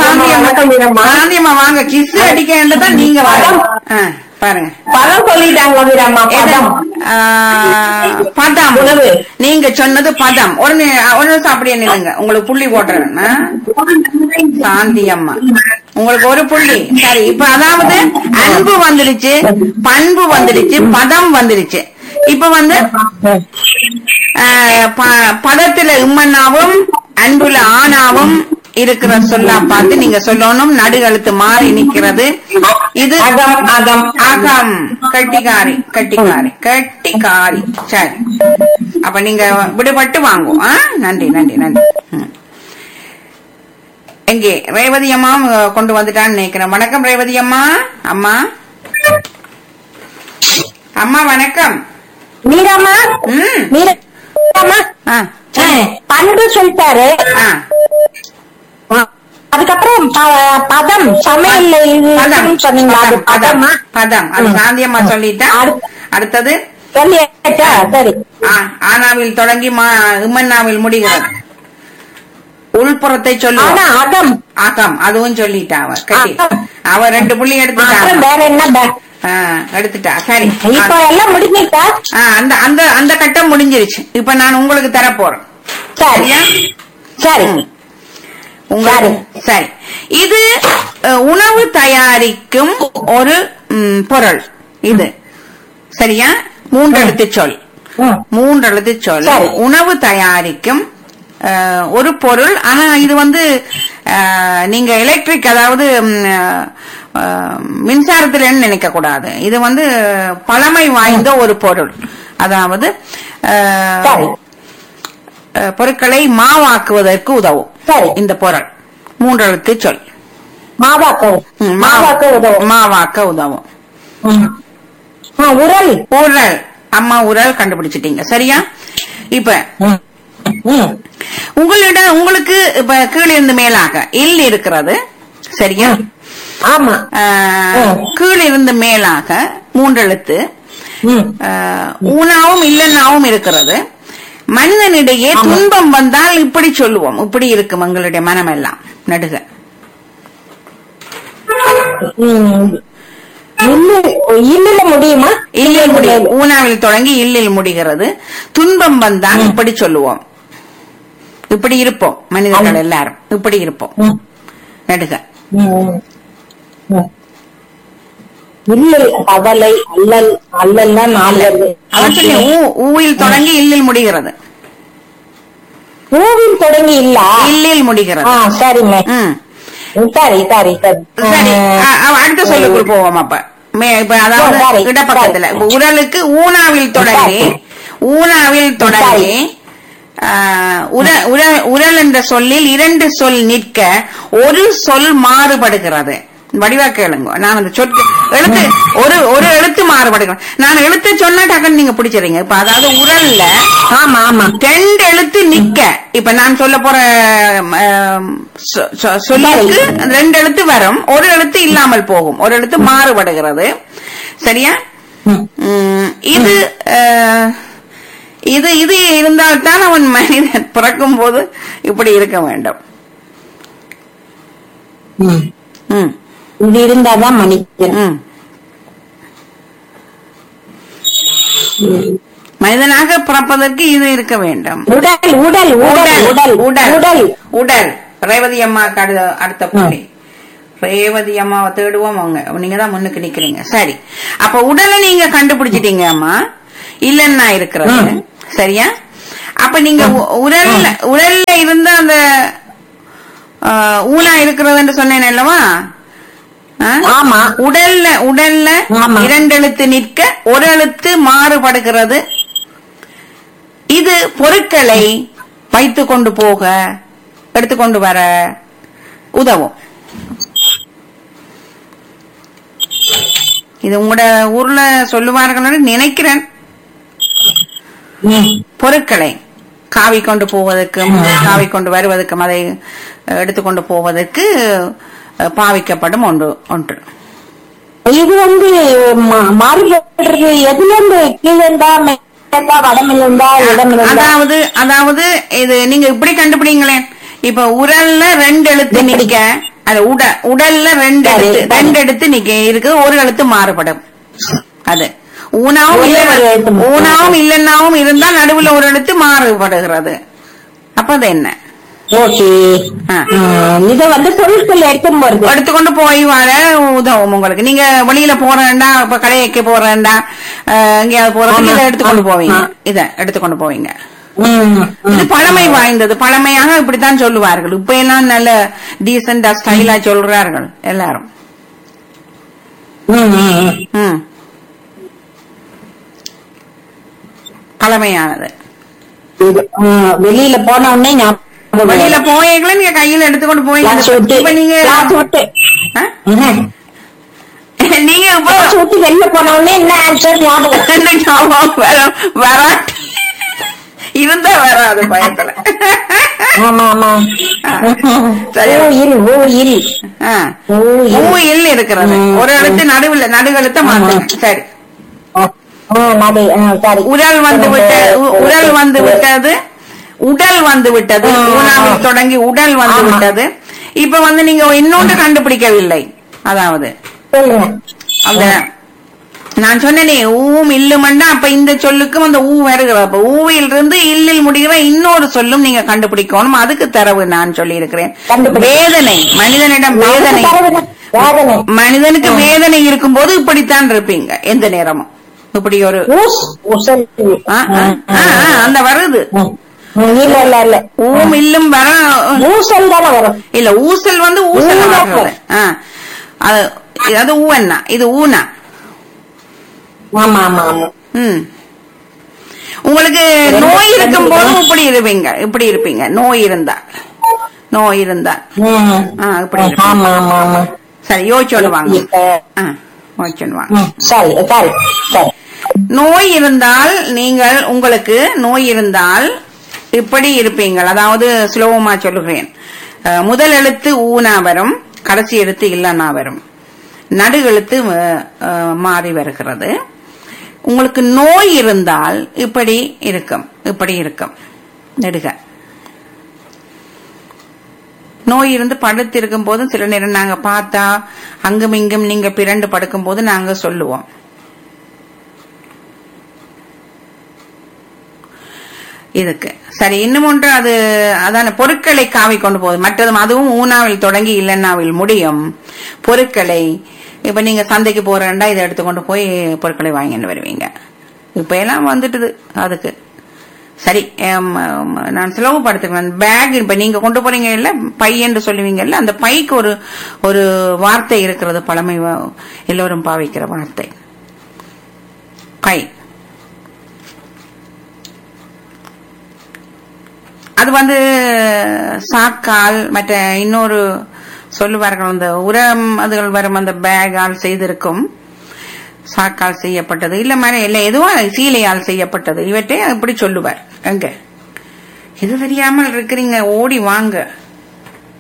சாந்தியம்மா வணக்கம் வீரம்மா. சாந்தியம்மா வாங்க கிஸ் அடிக்க தான் நீங்க வாங்க ஆ, பாருங்க பதம் சொல்லிட்டாங்க வீரம்மா பதம் ஆ, பதம் உணவு. நீங்க சொன்னது பதம் ஒரு நி- ஒரு நிமிஷம் அப்படியே நில்லுங்க உங்களுக்கு புள்ளி போட்டுறேன் ஆ? சாந்தி அம்மா உங்களுக்கு ஒரு புள்ளி சரி இப்ப அதாவது அன்பு வந்துடுச்சு பண்பு வந்துடுச்சு பதம் வந்துடுச்சு இப்ப வந்து ஆஹ், ப- பதத்துல இம்மன்னாவும் அன்புல ஆணாவும் இருக்கிற சொல்லா பார்த்து நீங்க சொல்லணும் நடுகழுத்து மாறி நிக்கிறது இது அகம் அகம் அகம் கட்டிக்காரி கட்டிக்காரி கட்டிக்காரி சரி அப்ப நீங்க விடுபட்டு வாங்குவோம் ஆ? நன்றி நன்றி நன்றி ம். எங்கே ரேவதி அம்மா அஹ், கொண்டு வந்துட்டான்னு நினைக்கிறேன் வணக்கம் ரேவதி அம்மா அம்மா அம்மா வணக்கம் வீரம்மா ம் வீரம்மா ஆ ஆ, பண்பு சொல்லிட்டாரு ஆ அதுக்கப்புறம் ப- பதம் சமையல் இது பதம் இதுன்னு சொன்னீங்களா அது பதம் பதம் பதமா பதம் அது ம். சாந்தியம்மா சொல்லிட்டா அடுத்து- அடுத்தது சொல்லியாச்சா சரி ஆ- ஆனாவில் தொடங்கி மா இம்மன்னாவில் முடிகிறது உள்புறத்தை ஆனா சொல்லுவோம் அகம் ஆக்கம் அதுவும் சொல்லிட்டா அவ கட்டி ஆக்கம். அவ ரெண்டு புள்ளி அப்புறம் எடுத்துட்டா வேற என்ன பே- ஆ, எடுத்துட்டா சரி இப்ப எல்லாம் முடிஞ்சிட்டா ஆ, அந்த அந்த அந்த கட்டம் முடிஞ்சிருச்சு இப்ப நான் உங்களுக்கு தர போறேன் சரி சரியா சரி உங்களுக்கு சரி இது அஹ், உணவு தயாரிக்கும் ஒரு ம், பொருள் இது சரியா மூன்றெழுத்து சொல் ம். மூன்றெழுத்து சொல் சரி. உணவு தயாரிக்கும் அஹ், ஒரு பொருள் ஆனா இது வந்து அஹ், நீங்க எலக்ட்ரிக் அதாவது ம், அஹ், மின்சாரத்துல நினைக்க கூடாது இது வந்து பழமை வாய்ந்த ஒரு பொருள் அதாவது அஹ், சரி அஹ், பொருட்களை மாவாக்குவதற்கு உதவும் சரி இந்த பொருள் மூன்றெழுத்து சொல் மாவாக்கு ம், மாவாக்கு உதவும் மாவாக்க உதவும் ம். ஆ, உரல் உரல் அம்மா உரல் கண்டுபிடிச்சிட்டீங்க சரியா இப்ப ம். ம். உங்களிடம் உங்களுக்கு இப்ப கீழிருந்து மேலாக இல் இருக்கிறது சரியா ஆமா ஆஹ், ம். கீழிருந்து மேலாக மூன்றெழுத்து ம். ஆஹ், ஊனாவும் இல்லைன்னாவும் இருக்கிறது மனிதனிடையே துன்பம் வந்தால் இப்படி சொல்லுவோம் இப்படி இருக்கும் எங்களுடைய மனமெல்லாம் நடுக ம். இல்லு இல்லுல முடியுமா இல்லில் முடி ஊனாவில் தொடங்கி இல்லில் முடிகிறது துன்பம் வந்தால் இப்படி சொல்லுவோம் இப்படி இருப்போம் மனிதர்கள் எல்லாரும் இப்படி இருப்போம் ம். நடுக ம். ம். இல்லல் கவலை அல்லல் அல்லல்லாம் நாலு அவன் சொல்லி ஊ ஊவில் தொடங்கி இல்லில் முடிகிறது ஊவில் தொடங்கி இல்ல இல்லில் முடிகிறது ஆ சரிங்க ம் சரி சரி சரி சரி அ- அ- அடுத்த சொல்லுக்குள் போவோம் அப்ப மே இப்ப அதாவது சரி, இடப்பக்கத்துல சரி. இப்ப உரலுக்கு ஊனாவில் தொடங்கி சரி. ஊனாவில் தொடங்கி சரி. ஆ, உர- உர- உரல் என்ற சொல்லில் இரண்டு சொல் நிற்க ஒரு சொல் மாறுபடுகிறது வடிவா கேளுங்க நான் அந்த சொற்கு எழுத்து ஒரு ஒரு எழுத்து மாறுபடுகிறது நான் எழுத்து சொன்னா டக்குன்னு நீங்க பிடிச்சிடுறீங்க இப்ப அதாவது உரல்ல ஆமா ஆமா ரெண்டு எழுத்து நிக்க இப்ப நான் சொல்ல போற ஆம், சொ- சொ- சொல்லுக்கு ரெண்டு எழுத்து வரும் ஒரு எழுத்து இல்லாமல் போகும் ஒரு எழுத்து மாறுபடுகிறது சரியா ம். உம், இது அஹ், இது இது இருந்தால்தான் அவன் மனிதன் பிறக்கும் போது இப்படி இருக்க வேண்டும் ம். ம், இது இருந்தாதான் மனிதன் ம். மனிதனாக பிறப்பதற்கு இது இருக்க வேண்டும் உடல் உடல் உடல் உடல் உடல் உடல் உடல் ரேவதி அம்மாக்கு அடுத்த அடுத்த புள்ளி ரேவதி அம்மாவை தேடுவோம் அவங்க நீங்க தான் முன்னுக்கு நிக்கிறீங்க சரி அப்ப உடலை நீங்க கண்டுபிடிச்சிட்டீங்க அம்மா இல்லன்னா இருக்கிறது ம். சரியா அப்ப நீங்க உ- உரல்ல உரல்ல இருந்த அந்த ஆ, ஊனா இருக்கிறதுன்னு சொன்னேன் அல்லவா ஆ? ஆமா உடல்ல உடல்ல ஆமா. இரண்டு எழுத்து நிற்க ஒரு எழுத்து மாறுபடுகிறது இது பொருட்களை வைத்து கொண்டு போக எடுத்துக்கொண்டு வர உதவும் இது உங்களோட ஊர்ல சொல்லுவார்கள் நினைக்கிறேன் ம். பொருட்களை காவி கொண்டு போவதற்கும் காவி கொண்டு வருவதற்கும் அதை அஹ், எடுத்துக்கொண்டு போவதற்கு அஹ், பாவிக்கப்படும் ஒன்று ஒன்று இது வந்து மா- மாறுபடுறது எதுல இருந்து கீழே இருந்தா மேல இருந்தா வடமில் இருந்தா இடம் இருந்தா அதாவது அதாவது இது நீங்க இப்படி கண்டுபிடிங்களேன் இப்ப உரல்ல ரெண்டு எழுத்து நிக்க அது உட உடல்ல ரெண்டு சரி, எழுத்து சரி. ரெண்டு எழுத்து நிக்க இருக்கு ஒரு எழுத்து மாறுபடும் அது ஊனாவும் ஒரே இல்ல ஒரு எழுத்து மட்டும். ஊனாவும் இல்லைன்னாவும் இருந்தா நடுவுல ஒரு எழுத்து மாறுபடுகிறது அப்ப அது என்ன ஓகே ஆ. இத வந்து பொருட்கள் எடுத்துன்னு போறது எடுத்துக்கொண்டு போய் வர உதவும் உங்களுக்கு நீங்க வெளியில போறேன்டா இப்ப கடைக்கு போறேன்டா அஹ், எங்கேயாவது போறதுக்கு ஆமா. இதை எடுத்துக்கொண்டு ஆமா. போவீங்க ஆ. இத எடுத்துக்கொண்டு போவீங்க ம், இது ம். பழமை வாய்ந்தது பழமையாக இப்படித்தான் சொல்லுவார்கள் இப்ப எல்லாம் நல்ல டீசெண்டா ஸ்டைலா சொல்றார்கள் எல்லாரும் ம், ம், ம். ம் பழமையானது இது, ம், வெளியில போன உடனே ஞாபகம் வரும். வெளியில போயீங்களா நீங்க கையில எடுத்துக்கொண்டு கிளாஸ் போவீங்க விட்டு இப்ப நீங்க கிளாஸ் விட்டு ஆ? ம்ஹும். நீங்க இப்போ கிளாஸ் விட்டு வெளில போன உடனே என்ன ஆன்சர் ஞாபகம் என்ன ஞாபகம் வர- வராது இருந்தா வராது பயத்துல ஆமா ஆமா சரி. ஊயில் ஊயில் ஆ. ஊயில் ஊயில் இருக்கிறது ம். ஒரு எழுத்து நடுவுல நடுவெழுத்த மாத்துங்க சரி ஆ, நடு ஆ, சரி உடல் வந்து விட்ட உ- உடல் வந்து விட்டது உடல் வந்து விட்டது ஆ. ஊனாவில் தொடங்கி உடல் வந்து ஆமா. விட்டது இப்ப வந்து நீங்க இன்னொன்று கண்டுபிடிக்கவில்லை அதாவது சொல்லுங்க அந்த நான் சொன்னேனே ஊவும் இல்லுமண்டா அப்ப இந்த சொல்லுக்கும் அந்த ஊ வருகிற அப்ப ஊவில் இருந்து இல்லில் முடிகிற இன்னொரு சொல்லும் நீங்க கண்டுபிடிக்கணும் அதுக்கு தரவு நான் சொல்லி இருக்கிறேன் கண்டுபிடி. வேதனை மனிதனிடம் வேதனை வேதனை மனிதனுக்கு வேதனை இருக்கும்போது இப்படித்தான் இருப்பீங்க எந்த நேரமும் இப்படி ஒரு ஊஸ் உசல் ஆ, ஆ, ஆ, ஆ, அந்த வருது ம். இல்ல இல்ல இல்ல ஊம் இல்லும் வர ஊசல் தானே வரும் இல்ல ஊசல் வந்து ஊசல் ஊனா ஆகிறது. ஆ. அது அது ஊவன்னா இது ஊனா ஆமா ஆமா ஆமா ம் உங்களுக்கு நோய் இருக்கும் போது இப்படி இருப்பீங்க இப்படி இருப்பீங்க நோய் இருந்தா நோய் இருந்தா ம். ஆ, இப்படி இருப்பீங்க. ஆமா ஆமா ஆமா சரி யோசிச்சோடு வாங்க இப்ப ஆ, யோசிச்சோடு வாங்க ம், சரி சரி சரி நோய் இருந்தால் நீங்கள் உங்களுக்கு நோய் இருந்தால் இப்படி இருப்பீங்கள் அதாவது சுலபமா சொல்லுகிறேன் அஹ், முதல் எழுத்து ஊனா வரும் கடைசி எழுத்து இல்லனா வரும் நடு எழுத்து அஹ், அஹ், மாறி வருகிறது உங்களுக்கு நோய் இருந்தால் இப்படி இருக்கும் இப்படி இருக்கும் நெடுக நோய் இருந்து படுத்து இருக்கும் போதும் சில நேரம் நாங்க பார்த்தா அங்கும் இங்கும் நீங்க பிறண்டு படுக்கும் போது நாங்க சொல்லுவோம் இதுக்கு சரி இன்னும் ஒன்று அது அதான பொருட்களை காவி கொண்டு போகுது மற்றதும் அதுவும் ஊனாவில் தொடங்கி இல்லைன்னாவில் முடியும் பொருட்களை இப்ப நீங்க சந்தைக்கு போறேன்டா இதை எடுத்துக்கொண்டு போய் பொருட்களை வாங்கிட்டு வருவீங்க இப்ப எல்லாம் வந்துட்டுது அதுக்கு சரி எம், எம், நான் சுலபப்படுத்துகிறேன் பேக் இப்ப நீங்க கொண்டு போறீங்க இல்ல பை என்று சொல்லுவீங்கல்ல அந்த பைக்கு ஒரு ஒரு வார்த்தை இருக்கிறது பழமை வா- எல்லோரும் பாவிக்கிற வார்த்தை பை அது வந்து சாக்கால் மற்ற இன்னொரு சொல்லுவார்கள் அந்த உரம் அதுகள் வரும் அந்த பேக்கால் செய்திருக்கும் சாக்கால் செய்யப்பட்டது இல்ல மாதிரி இல்ல எதுவும் சீலையால் செய்யப்பட்டது இவற்றை இப்படி சொல்லுவார் எங்க இது தெரியாமல் இருக்கிறீங்க ஓடி வாங்க